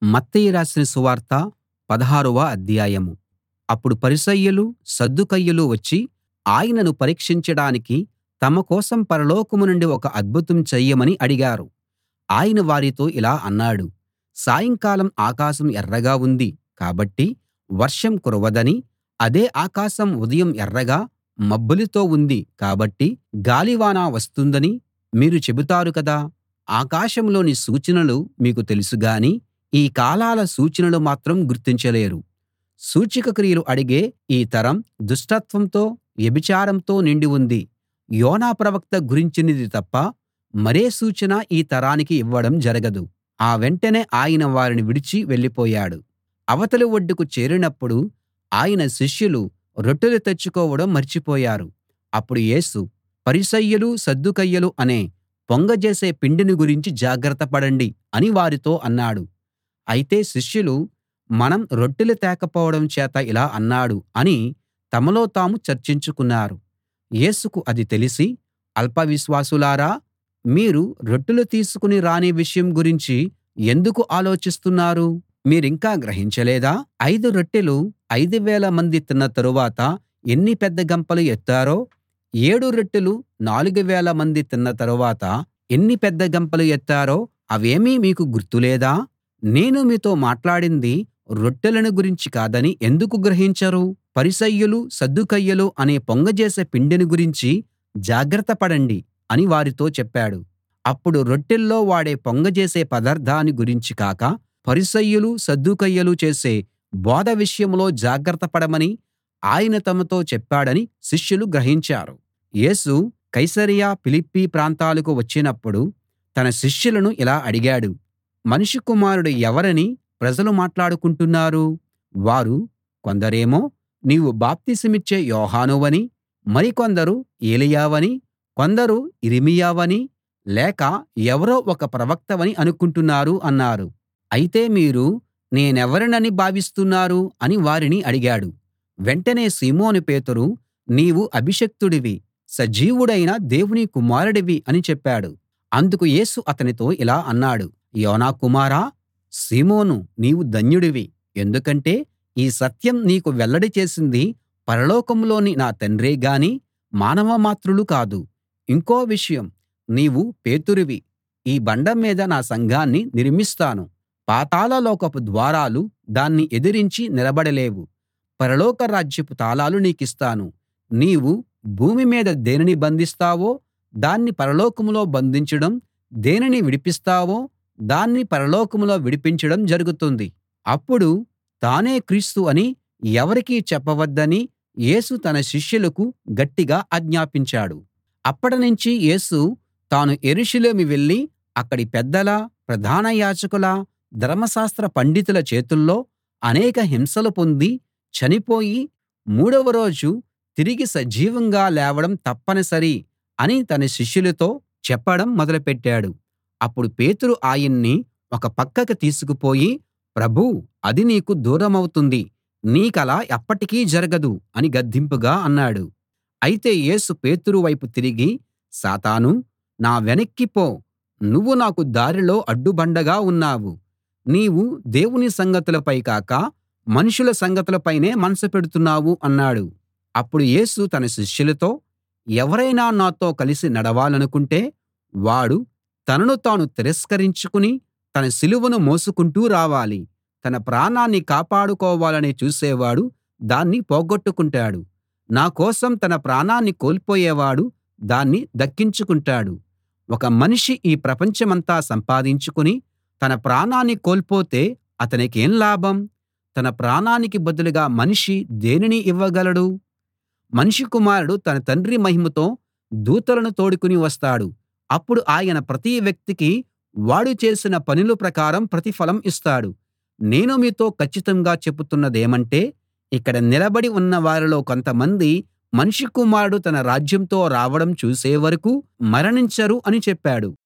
మత్తయి రాసిన సువార్త పదహారవ అధ్యాయం అప్పుడు పరిసయ్యులు సద్దూకయ్యులు వచ్చి ఆయనను పరీక్షించడానికి తమ కోసం పరలోకం నుండి ఒక అద్భుతం చెయ్యమని అడిగారు ఆయన వారితో ఇలా అన్నాడు సాయంకాలం ఆకాశం ఎర్రగా ఉంది కాబట్టి వర్షం కురవదనీ అదే ఆకాశం ఉదయం ఎర్రగా మబ్బులతో ఉంది కాబట్టి గాలివాన వస్తుందనీ మీరు చెబుతారు కదా ఆకాశంలోని సూచనలు మీకు తెలుసు గాని ఈ కాలాల సూచనలు మాత్రం గుర్తించలేరు సూచక క్రియలు అడిగే ఈ తరం దుష్టత్వంతో వ్యభిచారంతో నిండి ఉంది యోనా ప్రవక్త గురించినది తప్ప మరే సూచన ఈ తరానికి ఇవ్వడం జరగదు ఆ వెంటనే ఆయన వారిని విడిచి వెళ్ళిపోయాడు అవతలి ఒడ్డుకు చేరినప్పుడు ఆయన శిష్యులు రొట్టెలు తెచ్చుకోవడం మర్చిపోయారు అప్పుడు యేసు పరిసయ్యులు సద్దూకయ్యులు అనే పొంగజేసే పిండిని గురించి జాగ్రత్త పడండి అని వారితో అన్నాడు అయితే శిష్యులు మనం రొట్టెలు తేకపోవడం చేత ఇలా అన్నాడు అని తమలో తాము చర్చించుకున్నారు యేసుకు అది తెలిసి అల్పవిశ్వాసులారా మీరు రొట్టెలు తీసుకుని రాని విషయం గురించి ఎందుకు ఆలోచిస్తున్నారు మీరింకా గ్రహించలేదా ఐదు రొట్టెలు ఐదు వేల మంది తిన్న తరువాత ఎన్ని పెద్ద గంపలు ఎత్తారో ఏడు రొట్టెలు నాలుగు వేల మంది తిన్న తరువాత ఎన్ని పెద్ద గంపలు ఎత్తారో అవేమీ మీకు గుర్తులేదా నేను మీతో మాట్లాడింది రొట్టెలను గురించి కాదని ఎందుకు గ్రహించరు పరిసయ్యులు సద్దూకయ్యులు అనే పొంగజేసే పిండిని గురించి జాగ్రత్త పడండి అని వారితో చెప్పాడు అప్పుడు రొట్టెల్లో వాడే పొంగజేసే పదార్థాన్ని గురించి కాక పరిసయ్యులు సద్దూకయ్యులు చేసే బోధ విషయంలో జాగ్రత్త పడమని ఆయన తమతో చెప్పాడని శిష్యులు గ్రహించారు యేసు కైసరయ ఫిలిప్పి ప్రాంతాలకు వచ్చినప్పుడు తన శిష్యులను ఇలా అడిగాడు మనుష్య కుమారుడు ఎవరని ప్రజలు మాట్లాడుకుంటున్నారు వారు కొందరేమో నీవు బాప్తిసమిచ్చే యోహానువనీ మరికొందరు ఏలీయావనీ కొందరు యిర్మీయావనీ లేక ఎవరో ఒక ప్రవక్తవని అనుకుంటున్నారు అన్నారు అయితే మీరు నేనెవరినని భావిస్తున్నారు అని వారిని అడిగాడు వెంటనే సీమోను పేతురు నీవు అభిషిక్తుడివి సజీవుడైన దేవుని కుమారుడివి అని చెప్పాడు అందుకు యేసు అతనితో ఇలా అన్నాడు యోనా కుమారా సీమోను నీవు ధన్యుడివి ఎందుకంటే ఈ సత్యం నీకు వెల్లడి చేసింది పరలోకంలోని నా తండ్రే గాని మానవ మాత్రులు కాదు ఇంకో విషయం నీవు పేతురువి ఈ బండ మీద నా సంఘాన్ని నిర్మిస్తాను పాతాళలోకపు ద్వారాలు దాన్ని ఎదిరించి నిలబడలేవు పరలోక రాజ్యపు తాళాలు నీకిస్తాను నీవు భూమి మీద దేనిని బంధిస్తావో దాన్ని పరలోకంలో బంధించడం దేనిని విడిపిస్తావో దాన్ని పరలోకంలో విడిపించడం జరుగుతుంది అప్పుడు తానే క్రీస్తు అని ఎవరికీ చెప్పవద్దని యేసు తన శిష్యులకు గట్టిగా ఆజ్ఞాపించాడు అప్పటినుంచి యేసు తాను యెరూషలేము వెళ్ళి అక్కడి పెద్దల ప్రధాన యాజకుల ధర్మశాస్త్ర పండితుల చేతుల్లో అనేక హింసలు పొంది చనిపోయి మూడవ రోజు తిరిగి సజీవంగా లేవడం తప్పనిసరి అని తన శిష్యులతో చెప్పడం మొదలుపెట్టాడు అప్పుడు పేతురు ఆయన్ని ఒక పక్కకి తీసుకుపోయి ప్రభూ అది నీకు దూరమవుతుంది నీకలా ఎప్పటికీ జరగదు అని గద్దింపుగా అన్నాడు అయితే యేసు పేతురు వైపు తిరిగి సాతానూ నా వెనక్కి పో నువ్వు నాకు దారిలో అడ్డుబండగా ఉన్నావు నీవు దేవుని సంగతులపై కాక మనుషుల సంగతులపైనే మనసు పెడుతున్నావు అన్నాడు అప్పుడు యేసు తన శిష్యులతో ఎవరైనా నాతో కలిసి నడవాలనుకుంటే వాడు తనను తాను తిరస్కరించుకుని తన సిలువను మోసుకుంటూ రావాలి తన ప్రాణాన్ని కాపాడుకోవాలని చూసేవాడు దాన్ని పోగొట్టుకుంటాడు నా కోసం తన ప్రాణాన్ని కోల్పోయేవాడు దాన్ని దక్కించుకుంటాడు ఒక మనిషి ఈ ప్రపంచమంతా సంపాదించుకుని తన ప్రాణాన్ని కోల్పోతే అతనికేం లాభం తన ప్రాణానికి బదులుగా మనిషి దేనిని ఇవ్వగలడు మనుష్య కుమారుడు తన తండ్రి మహిమతో దూతలను తోడుకుని వస్తాడు అప్పుడు ఆయన ప్రతి వ్యక్తికి వాడు చేసిన పనుల ప్రకారం ప్రతిఫలం ఇస్తాడు నేను మీతో కచ్చితంగా చెబుతున్నదేమంటే ఇక్కడ నిలబడి ఉన్న వారిలో కొంతమంది మనుష్య కుమారుడు తన రాజ్యంతో రావడం చూసే వరకూ మరణించరు అని చెప్పాడు